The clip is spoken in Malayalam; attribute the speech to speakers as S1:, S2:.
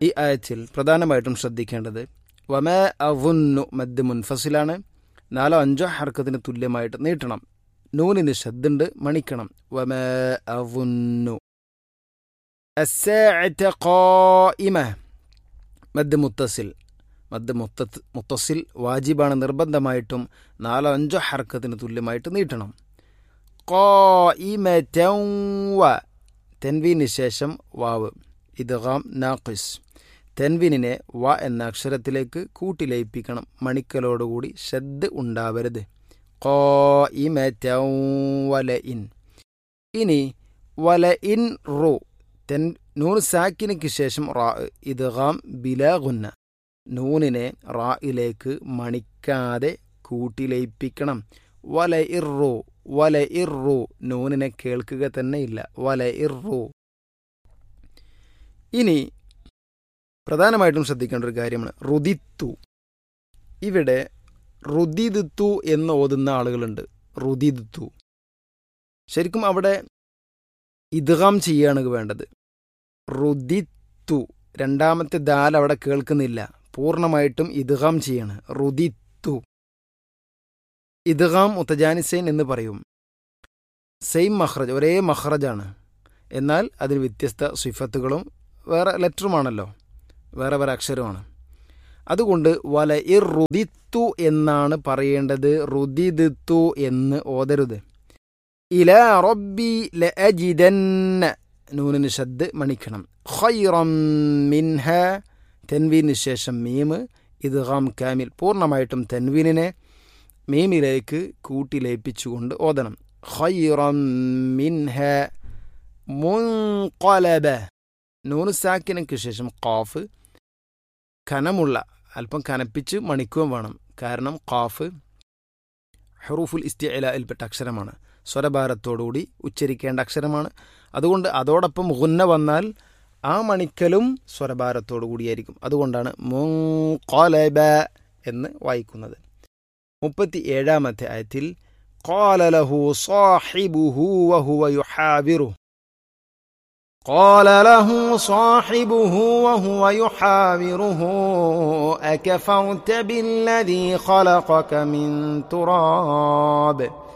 S1: ഈ ആയത്തിൽ പ്രധാനമായിട്ടും ശ്രദ്ധിക്കേണ്ടത് വമ അവുന്നു മദ് മുൻഫസിലാണ് നാലോ അഞ്ചോ ഹർക്കത്തിന് തുല്യമായിട്ട് നീട്ടണം നൂനിന് ശബ്ദുണ്ട് മണിക്കണം വമ അവുന്നു الساعة قائمة മദ് മുത്തസിൽ മദ് മുത്ത മുത്തസിൽ വാജിബാണ് നിർബന്ധമായിട്ടും നാലോ അഞ്ചോ ഹർക്കത്തിന് തുല്യമായിട്ട് നീട്ടണം ഖായിമതൻ വ തെൻവീന് ശേഷം വാവ് ഇദ്ഗാം നാഖിസ് തെൻവിനെ വ എന്ന അക്ഷരത്തിലേക്ക് കൂട്ടിലയിപ്പിക്കണം മണിക്കലോടുകൂടി ഷദ് ഉണ്ടാവരുത് ഖായിമതൻ വല ഇൻ ഇനി വല ഇൻ റു തെൻ നൂൻ സാക്കിനയ്ക്ക് ശേഷം റാ ഇദ്ഗാം ബിലാഗുന്ന നൂനിനെ റായിലേക്ക് മണിക്കാതെ കൂട്ടിലയിപ്പിക്കണം വല ഇറു വല ഇറു നൂനിനെ കേൾക്കുക തന്നെ ഇല്ല വല ഇറു ഇനി പ്രധാനമായിട്ടും ശ്രദ്ധിക്കേണ്ട ഒരു കാര്യമാണ് റുദിത്തു ഇവിടെ റുദിദുത്തു എന്ന് ഓതുന്ന ആളുകളുണ്ട് റുദിദുത്തു ശരിക്കും അവിടെ ഇദ്ഗാം ചെയ്യാണ് വേണ്ടത് റുദിത്തു രണ്ടാമത്തെ ദാൽ അവിടെ കേൾക്കുന്നില്ല പൂർണ്ണമായിട്ടും ഇദ്ഗാം ചെയ്യാണ് റുദിത്തു ഇദ്ഗാം മുത്തജാനിസൈൻ എന്ന് പറയും സെയിം മഹ്റജ് ഒരേ മഹ്റജാണ് എന്നാൽ അതിന് വ്യത്യസ്ത സിഫത്തുകളും വേറെ ലെറ്ററുമാണല്ലോ വേറെ വേറെ അക്ഷരമാണ് അതുകൊണ്ട് വല ഇർ റുദിത്തു എന്നാണ് പറയേണ്ടത് റുദിദിത്തു എന്ന് ഓതരുത് ഇല റബ്ബി ലഅജിദന്ന നൂനിന് ഷദ് മണിക്കണം ഖൈറം മിൻഹ തെൻവീന് ശേഷം മീമ് ഇദ്ഗാം കാമിൽ പൂർണ്ണമായിട്ടും തെൻവീനിനെ മീമിലേക്ക് കൂട്ടിലേപ്പിച്ചുകൊണ്ട് ഓതണം ഖൈറം മിൻഹ മുൻകലബ നൂന് സാക്കിനക്ക് ശേഷം ഖാഫ് കനമുള്ള അല്പം കനപ്പിച്ച് മണിക്കുകയും വേണം കാരണം ഖാഫ് ഹറൂഫുൽ ഇസ്തിഅലയിൽപ്പെട്ട അക്ഷരമാണ് സ്വരഭാരത്തോടുകൂടി ഉച്ചരിക്കേണ്ട അക്ഷരമാണ് അതുകൊണ്ട് അതോടൊപ്പം ഗുന്ന വന്നാൽ ആ മണിക്കലും സ്വരഭാരത്തോടു കൂടിയായിരിക്കും അതുകൊണ്ടാണ് മുൻകലബ എന്ന് വായിക്കുന്നത് മുപ്പത്തി ഏഴാമത്തെ ആയത്തിൽ قال له صاحبه وهو يحاوره قال له صاحبه وهو يحاوره أكفرت بالذي خلقك من تراب